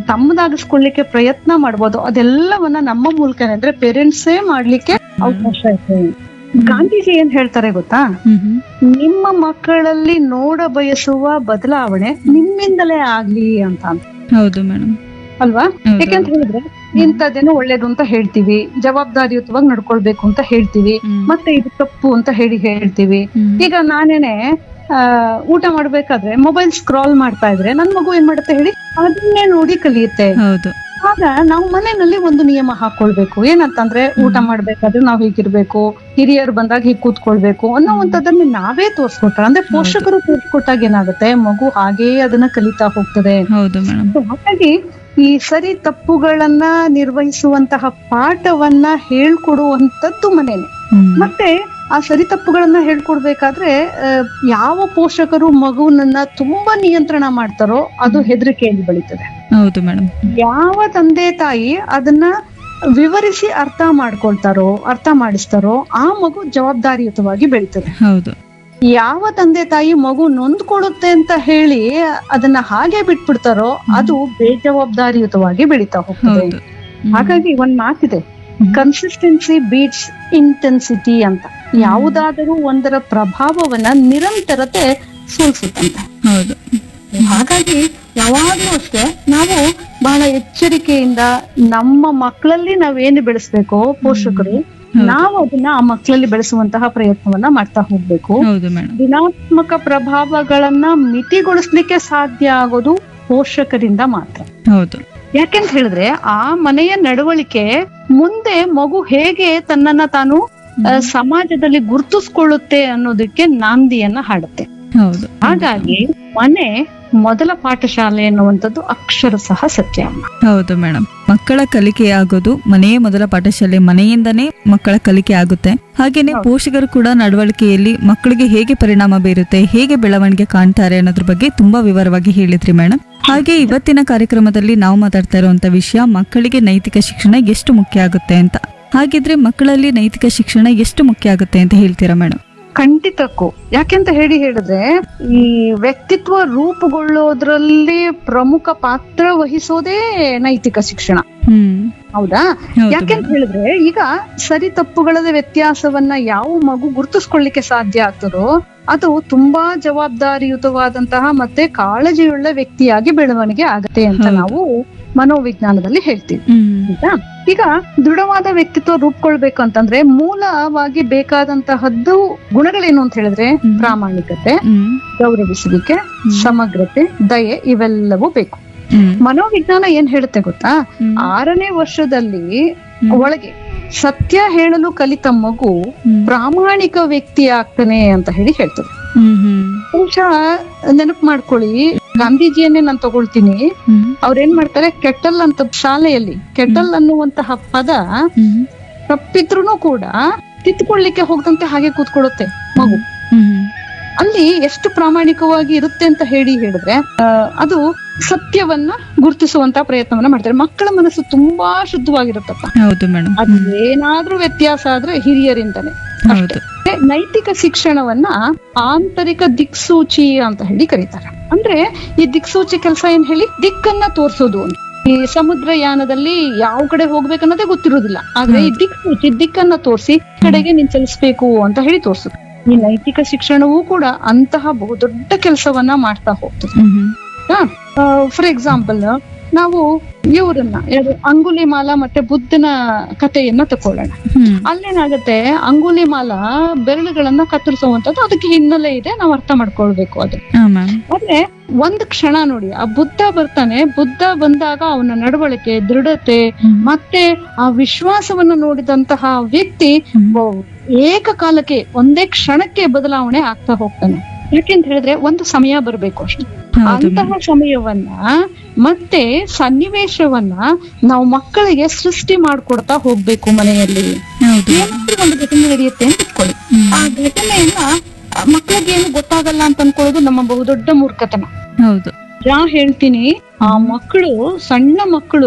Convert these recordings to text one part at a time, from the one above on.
ತಮ್ಮದಾಗಿಸ್ಕೊಳ್ಳಿಕ್ಕೆ ಪ್ರಯತ್ನ ಮಾಡ್ಬೋದು ಅದೆಲ್ಲವನ್ನ ನಮ್ಮ ಮೂಲಕನೇ ಅಂದ್ರೆ ಪೇರೆಂಟ್ಸೇ ಮಾಡ್ಲಿಕ್ಕೆ ಅವಕಾಶ ಇದೆ ಗಾಂಧೀಜಿ ಏನ್ ಹೇಳ್ತಾರೆ ಗೊತ್ತಾ ಹ್ಮ್ ಹ್ಮ್ ನಿಮ್ಮ ಮಕ್ಕಳಲ್ಲಿ ನೋಡ ಬಯಸುವ ಬದಲಾವಣೆ ನಿಮ್ಮಿಂದಲೇ ಆಗ್ಲಿ ಅಂತ ಹೌದು ಮೇಡಮ್ ಅಲ್ವಾ ಹೌದು. ಯಾಕೆಂತ ಹೇಳಿದ್ರೆ ಇಂಥದ್ದೇನೋ ಒಳ್ಳೇದು ಅಂತ ಹೇಳ್ತೀವಿ ಜವಾಬ್ದಾರಿಯುತವಾಗಿ ನಡ್ಕೊಳ್ಬೇಕು ಅಂತ ಹೇಳ್ತೀವಿ ಹ್ಮ್. ಮತ್ತೆ ಇದು ತಪ್ಪು ಅಂತ ಹೇಳಿ ಹೇಳ್ತೀವಿ ಹ್ಮ್. ಈಗ ನಾನೇನೆ ಆ, ಊಟ ಮಾಡ್ಬೇಕಾದ್ರೆ ಮೊಬೈಲ್ ಸ್ಕ್ರಾಲ್ ಮಾಡ್ತಾ ಇದ್ರೆ ನನ್ ಮಗು ಏನ್ ಮಾಡುತ್ತೆ ಹೇಳಿ ಅದನ್ನೇ ನೋಡಿ ಕಲಿಯುತ್ತೆ ಹೌದು ಆಗ ನಾವು ಮನೆಯಲ್ಲಿ ಒಂದು ನಿಯಮ ಹಾಕೊಳ್ಬೇಕು ಏನಂತಂದ್ರೆ ಊಟ ಮಾಡ್ಬೇಕಾದ್ರೆ ನಾವ್ ಹೀಗಿರ್ಬೇಕು ಹಿರಿಯರು ಬಂದಾಗ ಹೀಗ್ ಕೂತ್ಕೊಳ್ಬೇಕು ಅನ್ನೋವಂಥದ್ದನ್ನ ನಾವೇ ತೋರ್ಸ್ಕೊಟ್ರೆ ಅಂದ್ರೆ ಪೋಷಕರು ತೋರ್ಸ್ಕೊಟ್ಟಾಗ ಏನಾಗುತ್ತೆ ಮಗು ಹಾಗೇ ಅದನ್ನ ಕಲಿತಾ ಹೋಗ್ತದೆ ಹೌದು ಮೇಡಮ್ So ಹಾಗಾಗಿ ಈ ಸರಿ ತಪ್ಪುಗಳನ್ನ ನಿರ್ವಹಿಸುವಂತಹ ಪಾಠವನ್ನ ಹೇಳ್ಕೊಡುವಂತದ್ದು ಮನೇನೆ ಮತ್ತೆ ಆ ಸರಿ ತಪ್ಪುಗಳನ್ನ ಹೇಳ್ಕೊಡ್ಬೇಕಾದ್ರೆ ಆ, ಯಾವ ಪೋಷಕರು ಮಗುವನ್ನ ತುಂಬಾ ನಿಯಂತ್ರಣ ಮಾಡ್ತಾರೋ ಅದು ಹೆದರಿಕೆಯಲ್ಲಿ ಬೆಳೀತದೆ ಹೌದು ಮೇಡಮ್ ಯಾವ ತಂದೆ ತಾಯಿ ಅದನ್ನ ವಿವರಿಸಿ ಅರ್ಥ ಮಾಡ್ಕೊಳ್ತಾರೋ ಅರ್ಥ ಮಾಡಿಸ್ತಾರೋ ಆ ಮಗು ಜವಾಬ್ದಾರಿಯುತವಾಗಿ ಬೆಳೀತದೆ ಹೌದು ಯಾವ ತಂದೆ ತಾಯಿ ಮಗು ನೊಂದ್ಕೊಳ್ಳುತ್ತೆ ಅಂತ ಹೇಳಿ ಅದನ್ನ ಹಾಗೆ ಬಿಟ್ಬಿಡ್ತಾರೋ ಅದು ಬೇಜವಾಬ್ದಾರಿಯುತವಾಗಿ ಬೆಳೀತಾ ಹೋಗ್ತದೆ ಹೌದು ಹ್ಮ್. ಹಾಗಾಗಿ ಒಂದ್ ಮಾತಿದೆ ಹ್ಮ್. ಕನ್ಸಿಸ್ಟೆನ್ಸಿ ಬೀಟ್ಸ್ ಇಂಟೆನ್ಸಿಟಿ ಅಂತ ಯಾವುದಾದರೂ ಒಂದರ ಪ್ರಭಾವವನ್ನ ನಿರಂತರತೆ ಸೋಲ್ಸುತ್ತಂತೆ ಹೌದು ಹಾಗಾಗಿ ಯಾವಾಗ್ಲೂ ಅಷ್ಟೇ ನಾವು ಬಹಳ ಎಚ್ಚರಿಕೆಯಿಂದ ನಮ್ಮ ಮಕ್ಕಳಲ್ಲಿ ನಾವೇನು ಬೆಳೆಸ್ಬೇಕೋ ಪೋಷಕರು ಹೌದು. ನಾವು ಅದನ್ನ ಆ ಮಕ್ಕಳಲ್ಲಿ ಬೆಳೆಸುವಂತಹ ಪ್ರಯತ್ನವನ್ನ ಮಾಡ್ತಾ ಹೋಗ್ಬೇಕು ಹೌದು ಮೇಡಮ್ ಋಣಾತ್ಮಕ ಪ್ರಭಾವಗಳನ್ನ ಮಿತಿಗೊಳಿಸ್ಲಿಕ್ಕೆ ಸಾಧ್ಯ ಆಗೋದು ಪೋಷಕರಿಂದ ಮಾತ್ರ ಹೌದು ಯಾಕೆಂತ ಹೇಳಿದ್ರೆ ಆ ಮನೆಯ ನಡವಳಿಕೆ ಮುಂದೆ ಮಗು ಹೇಗೆ ತನ್ನನ್ನ ತಾನು ಆ, ಸಮಾಜದಲ್ಲಿ ಗುರುತಿಸ್ಕೊಳ್ಳುತ್ತೆ ಅನ್ನೋದಕ್ಕೆ ನಾಂದಿಯನ್ನ ಹಾಡುತ್ತೆ ಹೌದು ಹಾಗಾಗಿ ಮನೆ ಮೊದಲ ಪಾಠಶಾಲೆ ಅನ್ನುವಂಥದ್ದು ಅಕ್ಷರ ಸಹ ಸತ್ಯ ಹೌದು ಮೇಡಮ್ ಮಕ್ಕಳ ಕಲಿಕೆ ಆಗೋದು ಮನೆಯೇ ಮೊದಲ ಪಾಠಶಾಲೆ ಮನೆಯಿಂದನೇ ಮಕ್ಕಳ ಕಲಿಕೆ ಆಗುತ್ತೆ ಹಾಗೇನೆ ಹೌದು. ಪೋಷಕರು ಕೂಡ ನಡವಳಿಕೆಯಲ್ಲಿ ಮಕ್ಕಳಿಗೆ ಹೇಗೆ ಪರಿಣಾಮ ಬೀರುತ್ತೆ ಹೇಗೆ ಬೆಳವಣಿಗೆ ಕಾಣ್ತಾರೆ ಅನ್ನೋದ್ರ ಬಗ್ಗೆ ತುಂಬಾ ವಿವರವಾಗಿ ಹೇಳಿದ್ರಿ ಮೇಡಮ್ ಹಾಗೆ ಇವತ್ತಿನ ಕಾರ್ಯಕ್ರಮದಲ್ಲಿ ನಾವು ಮಾತಾಡ್ತಾ ಇರುವಂತ ವಿಷಯ ಮಕ್ಕಳಿಗೆ ನೈತಿಕ ಶಿಕ್ಷಣ ಎಷ್ಟು ಮುಖ್ಯ ಆಗುತ್ತೆ ಅಂತ ಹಾಗಿದ್ರೆ ಮಕ್ಕಳಲ್ಲಿ ನೈತಿಕ ಶಿಕ್ಷಣ ಎಷ್ಟು ಮುಖ್ಯ ಆಗುತ್ತೆ ಅಂತ ಹೇಳ್ತೀರಾ ಮೇಡಮ್ ಖಂಡಿತಕ್ಕೂ ಯಾಕೆಂತ ಹೇಳಿ ಹೇಳಿದ್ರೆ ಈ ವ್ಯಕ್ತಿತ್ವ ರೂಪುಗೊಳ್ಳೋದ್ರಲ್ಲಿ ಪ್ರಮುಖ ಪಾತ್ರ ವಹಿಸೋದೇ ನೈತಿಕ ಶಿಕ್ಷಣ ಹ್ಮ್ ಹೌದಾ ಹೌದು ಯಾಕೆಂತ madam. ಹೇಳಿದ್ರೆ ಈಗ ಸರಿ ತಪ್ಪುಗಳ ವ್ಯತ್ಯಾಸವನ್ನ ಯಾವ ಮಗು ಗುರುತಿಸ್ಕೊಳ್ಳಿಕ್ಕೆ ಸಾಧ್ಯ ಆಗ್ತದೋ ಅದು ತುಂಬಾ ಜವಾಬ್ದಾರಿಯುತವಾದಂತಹ ಮತ್ತೆ ಕಾಳಜಿಯುಳ್ಳ ವ್ಯಕ್ತಿಯಾಗಿ ಬೆಳವಣಿಗೆ ಆಗತ್ತೆ ಅಂತ ಹೌದು. ನಾವು ಮನೋವಿಜ್ಞಾನದಲ್ಲಿ ಹೇಳ್ತೀವಿ ಹ್ಮ್ ಆಯ್ತಾ ಈಗ ದೃಢವಾದ ವ್ಯಕ್ತಿತ್ವ ರೂಪುಕೊಳ್ಬೇಕು ಅಂತಂದ್ರೆ ಮೂಲವಾಗಿ ಬೇಕಾದಂತಹದ್ದು ಗುಣಗಳೇನು ಅಂತ ಹೇಳಿದ್ರೆ ಹ್ಮ್. ಪ್ರಾಮಾಣಿಕತೆ ಹ್ಮ್ ಗೌರವಿಸುವಿಕೆ ಹ್ಮ್. ಸಮಗ್ರತೆ ದಯೆ ಇವೆಲ್ಲವೂ ಬೇಕು ಹ್ಮ್ ಮನೋವಿಜ್ಞಾನ ಏನ್ ಹೇಳುತ್ತೆ ಗೊತ್ತಾ ಹ್ಮ್. ಆರನೇ ವರ್ಷದಲ್ಲಿ ಹ್ಮ್. ಒಳಗೆ ಸತ್ಯ ಹೇಳಲು ಕಲಿತ ಮಗು ಹ್ಮ್. ಪ್ರಾಮಾಣಿಕ ವ್ಯಕ್ತಿ ಆಗ್ತಾನೆ ಅಂತ ಹೇಳಿ ಹೇಳ್ತದೆ ಹ್ಮ್ ಹ್ಮ್ ಬಹುಶಃ ನೆನಪು ಮಾಡ್ಕೊಳ್ಳಿ ಗಾಂಧೀಜಿಯನ್ನೇ ನಾನು ತಗೊಳ್ತೀನಿ ಹ್ಮ್ ಅವ್ರೇನ್ ಮಾಡ್ತಾರೆ ಕೆಟಲ್ ಅಂತ ಶಾಲೆಯಲ್ಲಿ ಕೆಟಲ್ ಅನ್ನುವಂತಹ ಪದ ಹ್ಮ್ ತಪ್ಪಿದ್ರೂ ಕೂಡ ತಿತ್ಕೊಳ್ಳಿಕ್ಕೆ ಹೋಗದಂತೆ ಹಾಗೆ ಕೂತ್ಕೊಳ್ಳುತ್ತೆ ಮಗು ಹ್ಮ್ ಅಲ್ಲಿ ಎಷ್ಟು ಪ್ರಾಮಾಣಿಕವಾಗಿ ಇರುತ್ತೆ ಅಂತ ಹೇಳಿ ಹೇಳಿದ್ರೆ ಆ, ಅದು ಸತ್ಯವನ್ನ ಗುರುತಿಸುವಂತ ಪ್ರಯತ್ನವನ್ನ ಮಾಡ್ತಾರೆ ಮಕ್ಕಳ ಮನಸ್ಸು ತುಂಬಾ ಶುದ್ಧವಾಗಿರುತ್ತಪ್ಪ ಹೌದು ಮೇಡಮ್ ಅದು ಏನಾದ್ರೂ ವ್ಯತ್ಯಾಸ ಆದ್ರೆ ಹಿರಿಯರಿಂದನೇ ಹೌದು ಅಷ್ಟೇ. ನೈತಿಕ ಶಿಕ್ಷಣವನ್ನ ಆಂತರಿಕ ದಿಕ್ಸೂಚಿ ಅಂತ ಹೇಳಿ ಕರೀತಾರೆ ಅಂದ್ರೆ ಈ ದಿಕ್ಸೂಚಿ ಕೆಲಸ ಏನ್ ಹೇಳಿ ದಿಕ್ಕನ್ನ ತೋರ್ಸೋದು ಅಂತ ಈ ಸಮುದ್ರಯಾನದಲ್ಲಿ ಯಾವ ಕಡೆ ಹೋಗ್ಬೇಕನ್ನೋದೇ ಗೊತ್ತಿರೋದಿಲ್ಲ ಆದ್ರೆ ಈ ದಿಕ್ಸೂಚಿ ದಿಕ್ಕನ್ನ ತೋರಿಸಿ ಕಡೆಗೆ ನೀನ್ ಚಲಿಸ್ಬೇಕು ಅಂತ ಹೇಳಿ ತೋರ್ಸುತ್ತೆ ಈ ನೈತಿಕ ಶಿಕ್ಷಣವೂ ಕೂಡ ಅಂತಹ ಬಹುದೊಡ್ಡ ಕೆಲಸವನ್ನ ಮಾಡ್ತಾ ಹೋಗ್ತದೆ ಹ್ಮ್ ಫಾರ್ ಎಕ್ಸಾಂಪಲ್ ನಾವು ಇವರನ್ನ ಯಾರು ಅಂಗುಲಿಮಾಲ ಮತ್ತೆ ಬುದ್ಧನ ಕಥೆಯನ್ನ ತಕೊಳ್ಳೋಣ ಹ್ಮ್ ಅಲ್ಲೇನಾಗತ್ತೆ ಅಂಗುಲಿಮಾಲ ಬೆರಳುಗಳನ್ನ ಕತ್ತರಿಸುವಂತದ್ದು ಅದಕ್ಕೆ ಹಿನ್ನೆಲೆ ಇದೆ ನಾವು ಅರ್ಥ ಮಾಡ್ಕೊಳ್ಬೇಕು ಅದು ಹಾ ಮ್ಯಾಮ್ ಆದ್ರೆ ಒಂದ್ ಕ್ಷಣ ನೋಡಿ ಆ ಬುದ್ಧ ಬರ್ತಾನೆ ಬುದ್ಧ ಬಂದಾಗ ಅವನ ನಡವಳಿಕೆ ದೃಢತೆ ಮತ್ತೆ ಆ ವಿಶ್ವಾಸವನ್ನ ನೋಡಿದಂತಹ ವ್ಯಕ್ತಿ ಒ- ಏಕಕಾಲಕ್ಕೆ ಒಂದೇ ಕ್ಷಣಕ್ಕೆ ಬದಲಾವಣೆ ಆಗ್ತಾ ಹೋಗ್ತಾನೆ ಯಾಕೆಂತ ಹೇಳಿದ್ರೆ ಒಂದು ಸಮಯ ಬರ್ಬೇಕು ಅಷ್ಟೇ ಹೌದು ಅಂತಹ ಸಮಯವನ್ನ ಮತ್ತೆ ಸನ್ನಿವೇಶವನ್ನ ನಾವು ಮಕ್ಕಳಿಗೆ ಸೃಷ್ಟಿ ಮಾಡ್ಕೊಡ್ತಾ ಹೋಗ್ಬೇಕು ಮನೆಯಲ್ಲಿ ಹೌದು ಏನಾದ್ರೂ ಒಂದು ಘಟನೆ ನಡೆಯುತ್ತೆ ಅಂತ ಇಟ್ಕೊಳ್ಳಿ ಹ್ಮ್. ಆ ಘಟನೆಯನ್ನ ಮಕ್ಕಳಿಗೆ ಏನು ಗೊತ್ತಾಗಲ್ಲ ಅಂತ ಅನ್ಕೊಳ್ಳೋದು ನಮ್ಮ ಬಹುದೊಡ್ಡ ಮೂರ್ಖತನ ಹೌದು ನಾ ಹೇಳ್ತೀನಿ ಆ ಮಕ್ಕಳು ಸಣ್ಣ ಮಕ್ಕಳು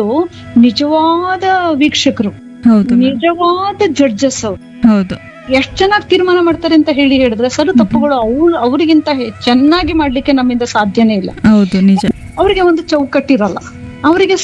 ನಿಜವಾದ ವೀಕ್ಷಕರು ಹೌದು ma'am. ನಿಜವಾದ ಜಡ್ಜಸ್ ಅವ್ರು ಹೌದು ಎಷ್ಟ್ ಚೆನ್ನಾಗಿ ತೀರ್ಮಾನ ಮಾಡ್ತಾರೆ ಅಂತ ಹೇಳಿ ಹೇಳಿದ್ರೆ ಸರಿ ತಪ್ಪುಗಳು ಅವ್ರು ಅವರಿಗಿಂತ ಚೆನ್ನಾಗಿ ಮಾಡ್ಲಿಕ್ಕೆ ನಮ್ಮಿಂದ ಸಾಧ್ಯನೇ ಇಲ್ಲ ಹೌದು ನಿಜ ಅವರಿಗೆ ಒಂದು ಚೌಕಟ್ಟಿರಲ್ಲ ಅವರಿಗೆ